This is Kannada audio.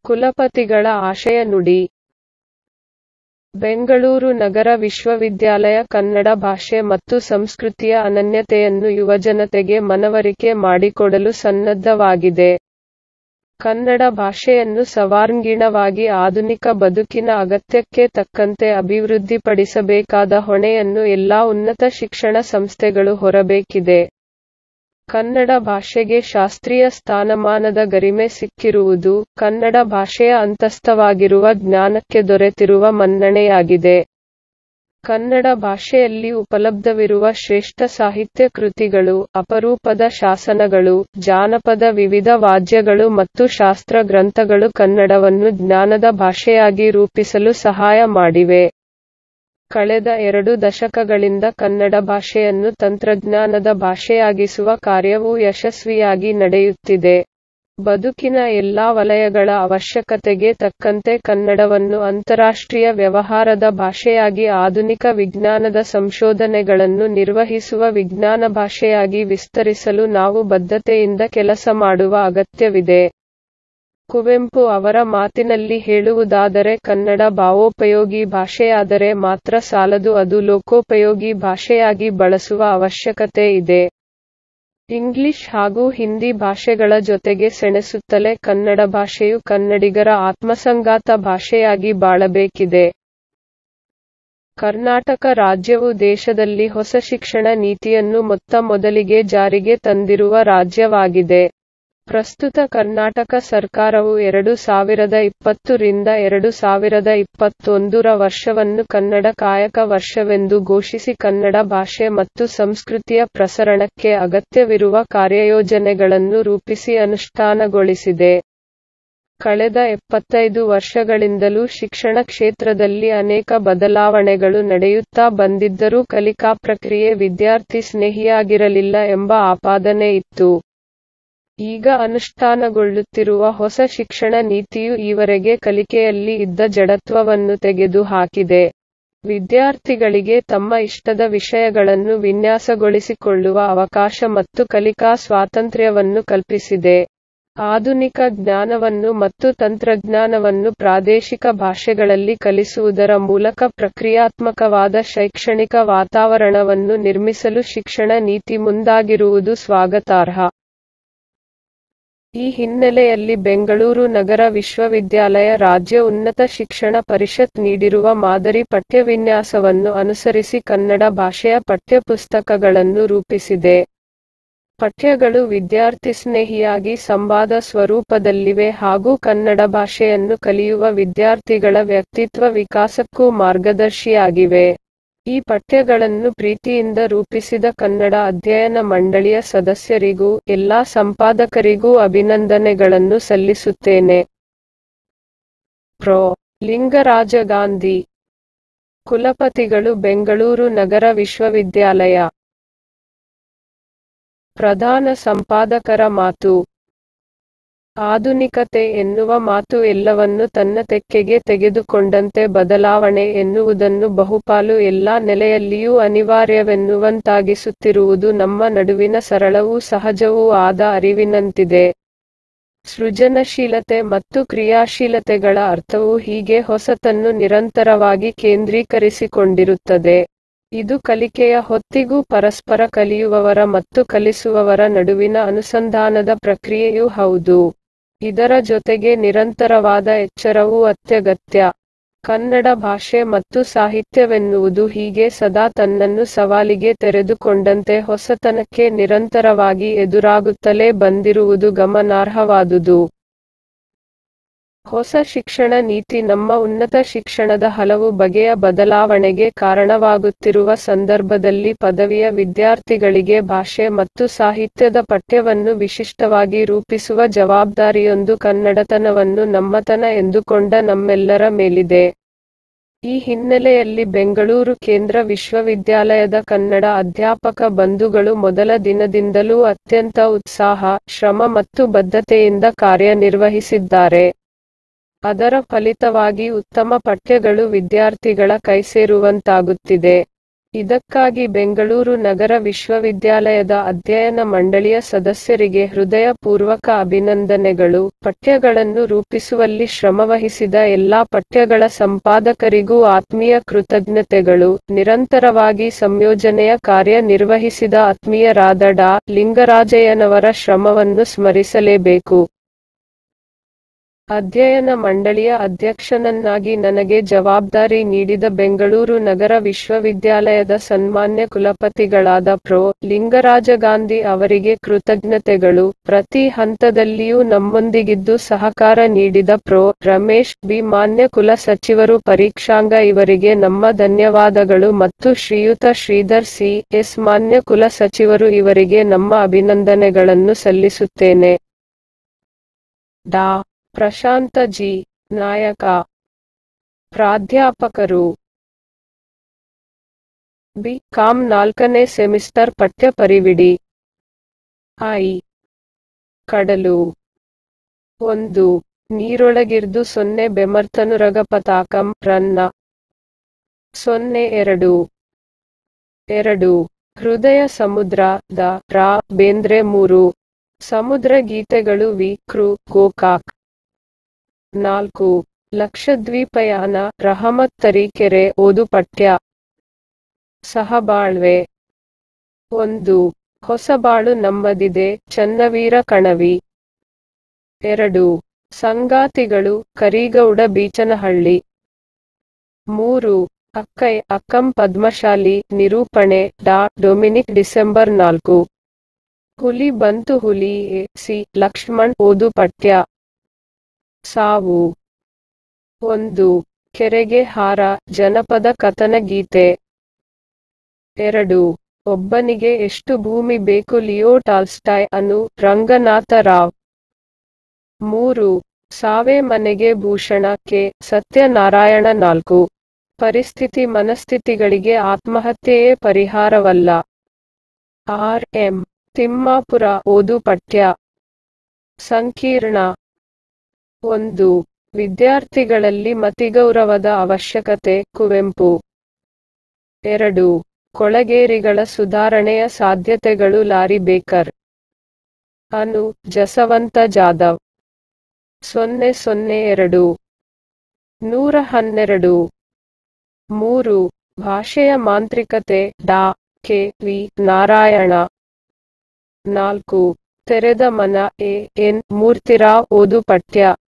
ಕುಲಪತಿಗಳ ಆಶಯ ನುಡಿ ಬೆಂಗಳೂರು ನಗರ ವಿಶ್ವವಿದ್ಯಾಲಯ ಕನ್ನಡ ಭಾಷೆ ಮತ್ತು ಸಂಸ್ಕೃತಿಯ ಅನನ್ಯತೆಯನ್ನು ಯುವಜನತೆಗೆ ಮನವರಿಕೆ ಮಾಡಿಕೊಡಲು ಸನ್ನದ್ಧವಾಗಿದೆ. ಕನ್ನಡ ಭಾಷೆಯನ್ನು ಸರ್ವಾಂಗೀಣವಾಗಿ ಆಧುನಿಕ ಬದುಕಿನ ಅಗತ್ಯಕ್ಕೆ ತಕ್ಕಂತೆ ಅಭಿವೃದ್ಧಿಪಡಿಸಬೇಕಾದ ಹೊಣೆಯನ್ನು ಎಲ್ಲಾ ಉನ್ನತ ಶಿಕ್ಷಣ ಸಂಸ್ಥೆಗಳು ಹೊರಬೇಕಿದೆ. ಕನ್ನಡ ಭಾಷೆಗೆ ಶಾಸ್ತ್ರೀಯ ಸ್ಥಾನಮಾನದ ಗರಿಮೆ ಸಿಕ್ಕಿರುವುದು, ಕನ್ನಡ ಭಾಷೆಯ ಅಂತಸ್ಥವಾಗಿರುವ ಜ್ಞಾನಕ್ಕೆ ದೊರೆತಿರುವ ಮನ್ನಣೆಯಾಗಿದೆ. ಕನ್ನಡ ಭಾಷೆಯಲ್ಲಿ ಉಪಲಬ್ಧವಿರುವ ಶ್ರೇಷ್ಠ ಸಾಹಿತ್ಯ ಕೃತಿಗಳು, ಅಪರೂಪದ ಶಾಸನಗಳು, ಜಾನಪದ ವಿವಿಧ ವಾದ್ಯಗಳು ಮತ್ತು ಶಾಸ್ತ್ರ ಗ್ರಂಥಗಳು ಕನ್ನಡವನ್ನು ಜ್ಞಾನದ ಭಾಷೆಯಾಗಿ ರೂಪಿಸಲು ಸಹಾಯ ಮಾಡಿವೆ. ಕಳೆದ ಎರಡು ದಶಕಗಳಿಂದ ಕನ್ನಡ ಭಾಷೆಯನ್ನು ತಂತ್ರಜ್ಞಾನದ ಭಾಷೆಯಾಗಿಸುವ ಕಾರ್ಯವು ಯಶಸ್ವಿಯಾಗಿ ನಡೆಯುತ್ತಿದೆ. ಬದುಕಿನ ಎಲ್ಲಾ ವಲಯಗಳ ಅವಶ್ಯಕತೆಗೆ ತಕ್ಕಂತೆ ಕನ್ನಡವನ್ನು ಅಂತರರಾಷ್ಟ್ರೀಯ ವ್ಯವಹಾರದ ಭಾಷೆಯಾಗಿ ಆಧುನಿಕ ವಿಜ್ಞಾನದ ಸಂಶೋಧನೆಗಳನ್ನು ನಿರ್ವಹಿಸುವ ವಿಜ್ಞಾನ ಭಾಷೆಯಾಗಿ ವಿಸ್ತರಿಸಲು ನಾವು ಬದ್ಧತೆಯಿಂದ ಕೆಲಸ ಮಾಡುವ ಅಗತ್ಯವಿದೆ. ಕುವೆಂಪು ಅವರ ಮಾತಿನಲ್ಲಿ ಹೇಳುವುದಾದರೆ ಕನ್ನಡ ಭಾವೋಪಯೋಗಿ ಭಾಷೆಯಾದರೆ ಮಾತ್ರ ಸಾಲದು ಅದು ಲೋಕೋಪಯೋಗಿ ಭಾಷೆಯಾಗಿ ಬಳಸುವ ಅವಶ್ಯಕತೆ ಇದೆ. ಇಂಗ್ಲಿಷ್ ಹಾಗೂ ಹಿಂದಿ ಭಾಷೆಗಳ ಜೊತೆಗೆ ಸೆಣಸುತ್ತಲೇ ಕನ್ನಡ ಭಾಷೆಯು ಕನ್ನಡಿಗರ ಆತ್ಮಸಂಗಾತ ಭಾಷೆಯಾಗಿ ಬಾಳಬೇಕಿದೆ. ಕರ್ನಾಟಕ ರಾಜ್ಯವು ದೇಶದಲ್ಲಿ ಹೊಸ ಶಿಕ್ಷಣ ನೀತಿಯನ್ನು ಮೊತ್ತ ಮೊದಲಿಗೆ ಜಾರಿಗೆ ತಂದಿರುವ ರಾಜ್ಯವಾಗಿದೆ. ಪ್ರಸ್ತುತ ಕರ್ನಾಟಕ ಸರ್ಕಾರವು ಎರಡು ಸಾವಿರದ ಇಪ್ಪತ್ತು ರಿಂದ ಎರಡು ಸಾವಿರದ ಇಪ್ಪತ್ತೊಂದು ರ ವರ್ಷವನ್ನು ಕನ್ನಡ ಕಾಯಕ ವರ್ಷವೆಂದು ಘೋಷಿಸಿ ಕನ್ನಡ ಭಾಷೆ ಮತ್ತು ಸಂಸ್ಕೃತಿಯ ಪ್ರಸರಣಕ್ಕೆ ಅಗತ್ಯವಿರುವ ಕಾರ್ಯಯೋಜನೆಗಳನ್ನು ರೂಪಿಸಿ ಅನುಷ್ಠಾನಗೊಳಿಸಿದೆ. ಕಳೆದ ಎಪ್ಪತ್ತೈದು ವರ್ಷಗಳಿಂದಲೂ ಶಿಕ್ಷಣ ಕ್ಷೇತ್ರದಲ್ಲಿ ಅನೇಕ ಬದಲಾವಣೆಗಳು ನಡೆಯುತ್ತಾ ಬಂದಿದ್ದರೂ ಕಲಿಕಾ ಪ್ರಕ್ರಿಯೆ ವಿದ್ಯಾರ್ಥಿ ಸ್ನೇಹಿಯಾಗಿರಲಿಲ್ಲ ಎಂಬ ಆಪಾದನೆ ಇತ್ತು. ಈಗ ಅನುಷ್ಠಾನಗೊಳ್ಳುತ್ತಿರುವ ಹೊಸ ಶಿಕ್ಷಣ ನೀತಿಯು ಈವರೆಗೆ ಕಲಿಕೆಯಲ್ಲಿ ಇದ್ದ ಜಡತ್ವವನ್ನು ತೆಗೆದು ಹಾಕಿದೆ. ವಿದ್ಯಾರ್ಥಿಗಳಿಗೆ ತಮ್ಮ ಇಷ್ಟದ ವಿಷಯಗಳನ್ನು ವಿನ್ಯಾಸಗೊಳಿಸಿಕೊಳ್ಳುವ ಅವಕಾಶ ಮತ್ತು ಕಲಿಕಾ ಸ್ವಾತಂತ್ರ್ಯವನ್ನು ಕಲ್ಪಿಸಿದೆ. ಆಧುನಿಕ ಜ್ಞಾನವನ್ನು ಮತ್ತು ತಂತ್ರಜ್ಞಾನವನ್ನು ಪ್ರಾದೇಶಿಕ ಭಾಷೆಗಳಲ್ಲಿ ಕಲಿಸುವುದರ ಮೂಲಕ ಪ್ರಕ್ರಿಯಾತ್ಮಕವಾದ ಶೈಕ್ಷಣಿಕ ವಾತಾವರಣವನ್ನು ನಿರ್ಮಿಸಲು ಶಿಕ್ಷಣ ನೀತಿ ಮುಂದಾಗಿರುವುದು ಸ್ವಾಗತಾರ್ಹ. ಈ ಹಿನ್ನೆಲೆಯಲ್ಲಿ ಬೆಂಗಳೂರು ನಗರ ವಿಶ್ವವಿದ್ಯಾಲಯ ರಾಜ್ಯ ಉನ್ನತ ಶಿಕ್ಷಣ ಪರಿಷತ್ ನೀಡಿರುವ ಮಾದರಿ ಪಠ್ಯವಿನ್ಯಾಸವನ್ನು ಅನುಸರಿಸಿ ಕನ್ನಡ ಭಾಷೆಯ ಪಠ್ಯಪುಸ್ತಕಗಳನ್ನು ರೂಪಿಸಿದೆ. ಪಠ್ಯಗಳು ವಿದ್ಯಾರ್ಥಿಸ್ನೇಹಿಯಾಗಿ ಸಂವಾದ ಸ್ವರೂಪದಲ್ಲಿವೆ ಹಾಗೂ ಕನ್ನಡ ಭಾಷೆಯನ್ನು ಕಲಿಯುವ ವಿದ್ಯಾರ್ಥಿಗಳ ವ್ಯಕ್ತಿತ್ವ ವಿಕಾಸಕ್ಕೂ ಮಾರ್ಗದರ್ಶಿಯಾಗಿವೆ. ಈ ಪಠ್ಯಗಳನ್ನು ಪ್ರೀತಿಯಿಂದ ರೂಪಿಸಿದ ಕನ್ನಡ ಅಧ್ಯಯನ ಮಂಡಳಿಯ ಸದಸ್ಯರಿಗೂ, ಎಲ್ಲಾ ಸಂಪಾದಕರಿಗೂ ಅಭಿನಂದನೆಗಳನ್ನು ಸಲ್ಲಿಸುತ್ತೇನೆ. ಪ್ರೊ. ಲಿಂಗರಾಜ ಗಾಂಧಿ, ಕುಲಪತಿಗಳು ಬೆಂಗಳೂರು ನಗರ ವಿಶ್ವವಿದ್ಯಾಲಯ ಪ್ರಧಾನ ಸಂಪಾದಕರ ಮಾತು ಆಧುನಿಕತೆ ಎನ್ನುವ ಮಾತು ಎಲ್ಲವನ್ನೂ ತನ್ನ ತೆಕ್ಕೆಗೆ ತೆಗೆದುಕೊಂಡಂತೆ ಬದಲಾವಣೆ ಎನ್ನುವುದನ್ನು ಬಹುಪಾಲು ಎಲ್ಲಾ ನೆಲೆಯಲ್ಲಿಯೂ ಅನಿವಾರ್ಯವೆನ್ನುವಂತಾಗಿಸುತ್ತಿರುವುದು ನಮ್ಮ ನಡುವಿನ ಸರಳವೂ ಸಹಜವೂ ಆದ ಅರಿವಿನಂತಿದೆ. ಸೃಜನಶೀಲತೆ ಮತ್ತು ಕ್ರಿಯಾಶೀಲತೆಗಳ ಅರ್ಥವು ಹೀಗೆ ಹೊಸತನ್ನು ನಿರಂತರವಾಗಿ ಕೇಂದ್ರೀಕರಿಸಿಕೊಂಡಿರುತ್ತದೆ. ಇದು ಕಲಿಕೆಯ ಹೊತ್ತಿಗೂ ಪರಸ್ಪರ ಕಲಿಯುವವರ ಮತ್ತು ಕಲಿಸುವವರ ನಡುವಿನ ಅನುಸಂಧಾನದ ಪ್ರಕ್ರಿಯೆಯೂ ಹೌದು. ಇದರ ಜೊತೆಗೆ ನಿರಂತರವಾದ ಎಚ್ಚರವೂ ಅತ್ಯಗತ್ಯ. ಕನ್ನಡ ಭಾಷೆ ಮತ್ತು ಸಾಹಿತ್ಯವೆನ್ನುವುದು ಹೀಗೆ ಸದಾ ತನ್ನನ್ನು ಸವಾಲಿಗೆ ತೆರೆದುಕೊಂಡಂತೆ ಹೊಸತನಕ್ಕೆ ನಿರಂತರವಾಗಿ ಎದುರಾಗುತ್ತಲೇ ಬಂದಿರುವುದು ಗಮನಾರ್ಹವಾದುದು. ಹೊಸ ಶಿಕ್ಷಣ ನೀತಿ ನಮ್ಮ ಉನ್ನತ ಶಿಕ್ಷಣದ ಹಲವು ಬಗೆಯ ಬದಲಾವಣೆಗೆ ಕಾರಣವಾಗುತ್ತಿರುವ ಸಂದರ್ಭದಲ್ಲಿ ಪದವಿಯ ವಿದ್ಯಾರ್ಥಿಗಳಿಗೆ ಭಾಷೆ ಮತ್ತು ಸಾಹಿತ್ಯದ ಪಠ್ಯವನ್ನು ವಿಶಿಷ್ಟವಾಗಿ ರೂಪಿಸುವ ಜವಾಬ್ದಾರಿಯೊಂದು ಕನ್ನಡತನವನ್ನು ನಮ್ಮತನ ಎಂದುಕೊಂಡ ನಮ್ಮೆಲ್ಲರ ಮೇಲಿದೆ. ಈ ಹಿನ್ನೆಲೆಯಲ್ಲಿ ಬೆಂಗಳೂರು ಕೇಂದ್ರ ವಿಶ್ವವಿದ್ಯಾಲಯದ ಕನ್ನಡ ಅಧ್ಯಾಪಕ ಬಂಧುಗಳು ಮೊದಲ ದಿನದಿಂದಲೂ ಅತ್ಯಂತ ಉತ್ಸಾಹ, ಶ್ರಮ ಮತ್ತು ಬದ್ಧತೆಯಿಂದ ಕಾರ್ಯನಿರ್ವಹಿಸಿದ್ದಾರೆ. ಅದರ ಫಲಿತವಾಗಿ ಉತ್ತಮ ಪಠ್ಯಗಳು ವಿದ್ಯಾರ್ಥಿಗಳ ಕೈಸೇರುವಂತಾಗುತ್ತಿದೆ. ಇದಕ್ಕಾಗಿ ಬೆಂಗಳೂರು ನಗರ ವಿಶ್ವವಿದ್ಯಾಲಯದ ಅಧ್ಯಯನ ಮಂಡಳಿಯ ಸದಸ್ಯರಿಗೆ ಹೃದಯಪೂರ್ವಕ ಅಭಿನಂದನೆಗಳು ಪಠ್ಯಗಳನ್ನು ರೂಪಿಸುವಲ್ಲಿ ಶ್ರಮವಹಿಸಿದ ಎಲ್ಲಾ ಪಠ್ಯಗಳ ಸಂಪಾದಕರಿಗೂ ಆತ್ಮೀಯ ಕೃತಜ್ಞತೆಗಳು ನಿರಂತರವಾಗಿ ಸಂಯೋಜನೆಯ ಕಾರ್ಯ ನಿರ್ವಹಿಸಿದ ಆತ್ಮೀಯರಾದ ಡಾ ಲಿಂಗರಾಜಯ್ಯನವರ ಶ್ರಮವನ್ನು ಸ್ಮರಿಸಲೇಬೇಕು ಅಧ್ಯಯನ ಮಂಡಳಿಯ ಅಧ್ಯಕ್ಷನನ್ನಾಗಿ ನನಗೆ ಜವಾಬ್ದಾರಿ ನೀಡಿದ ಬೆಂಗಳೂರು ನಗರ ವಿಶ್ವವಿದ್ಯಾಲಯದ ಸನ್ಮಾನ್ಯ ಕುಲಪತಿಗಳಾದ ಪ್ರೊ. ಲಿಂಗರಾಜ ಗಾಂಧಿ ಅವರಿಗೆ ಕೃತಜ್ಞತೆಗಳು ಪ್ರತಿ ಹಂತದಲ್ಲಿಯೂ ನಮ್ಮೊಂದಿಗಿದ್ದು ಸಹಕಾರ ನೀಡಿದ ಪ್ರೊ. ರಮೇಶ್ ಬಿ ಮಾನ್ಯ ಕುಲ ಸಚಿವರು ಪರೀಕ್ಷಾಂಗ ಇವರಿಗೆ ನಮ್ಮ ಧನ್ಯವಾದಗಳು ಮತ್ತು ಶ್ರೀಯುತ ಶ್ರೀಧರ್ ಸಿ. ಎಸ್ ಮಾನ್ಯ ಕುಲ ಸಚಿವರು ಇವರಿಗೆ ನಮ್ಮ ಅಭಿನಂದನೆಗಳನ್ನು ಸಲ್ಲಿಸುತ್ತೇನೆ. ಡಾ. ಪ್ರಶಾಂತ ಜಿ. ನಾಯಕ ಪ್ರಾಧ್ಯಾಪಕರು ಬಿ. ಕಾಂ ನಾಲ್ಕನೇ ಸೆಮಿಸ್ಟರ್ ಪಠ್ಯ ಪರಿವಿಡಿ ಐ. ಕಡಲು ಒಂದು ನೀರೊಳಗಿರ್ದು ಸೊನ್ನೆ ಬೆಮರ್ತನುರಗ ಪತಾಕಂ ರನ್ನ ಸೊನ್ನೆ ಎರಡು ಎರಡು ಹೃದಯ ಸಮುದ್ರ ದ ರಾ ಬೇಂದ್ರೆ ಮೂರು ಸಮುದ್ರ ಗೀತೆಗಳು ವಿ ಕೃ ಗೋಕಾಕ್ ನಾಲ್ಕು ಲಕ್ಷದ್ವೀಪಯಾನ ರಹಮತ್ ತರೀಕೆರೆ ಓದು ಪಠ್ಯ ಸಹಬಾಳ್ವೆ ಒಂದು ಹೊಸಬಾಳು ನಮ್ಮದಿದೆ ಚನ್ನವೀರ ಕಣವಿ ಎರಡು ಸಂಗಾತಿಗಳು ಕರೀಗೌಡ ಬೀಚನಹಳ್ಳಿ ಮೂರು ಅಕ್ಕೈ ಅಕ್ಕಂ ಪದ್ಮಶಾಲಿ ನಿರೂಪಣೆ ಡಾ ಡೊಮಿನಿಕ್ ಡಿಸೆಂಬರ್ ನಾಲ್ಕು ಹುಲಿ ಬಂತು ಹುಲಿ ಎ ಸಿ ಲಕ್ಷ್ಮಣ್ ಓದು ಪಠ್ಯ ಸಾವು ಒಂದು ಕೆರೆಗೆ ಹಾರ ಜನಪದ ಕಥನ ಗೀತೆ ಎರಡು ಒಬ್ಬನಿಗೆ ಎಷ್ಟು ಭೂಮಿ ಬೇಕು ಲಿಯೋ ಟಾಲ್ಸ್ಟಾಯ್ ಅನು ರಂಗನಾಥ ರಾವ್ ಮೂರು ಸಾವೇ ಮನೆಗೆ ಭೂಷಣ ಕೆ ಸತ್ಯನಾರಾಯಣ ನಾಲ್ಕು ಪರಿಸ್ಥಿತಿ ಮನಸ್ಥಿತಿಗಳಿಗೆ ಆತ್ಮಹತ್ಯೆಯೇ ಪರಿಹಾರವಲ್ಲ ಆರ್ ಎಂ ತಿಮ್ಮಾಪುರ ಓದು ಪಠ್ಯ ಸಂಕೀರ್ಣ ಒಂದು ವಿದ್ಯಾರ್ಥಿಗಳಲ್ಲಿ ಮತಿಗೌರವದ ಅವಶ್ಯಕತೆ ಕುವೆಂಪು ಎರಡು ಕೊಳಗೇರಿಗಳ ಸುಧಾರಣೆಯ ಸಾಧ್ಯತೆಗಳು ಲಾರಿ ಬೇಕರ್ ಅನು ಜಸವಂತ ಜಾಧವ್ ಸೊನ್ನೆ ಸೊನ್ನೆ ಎರಡು ನೂರ ಹನ್ನೆರಡು ಮೂರು ಭಾಷೆಯ ಮಾಂತ್ರಿಕತೆ ಡಾ ಕೆ ವಿ ನಾರಾಯಣ ನಾಲ್ಕು ತೆರೆದ ಮನ ಎ ಎನ್ ಮೂರ್ತಿರಾವ್ ಓದು ಪಠ್ಯ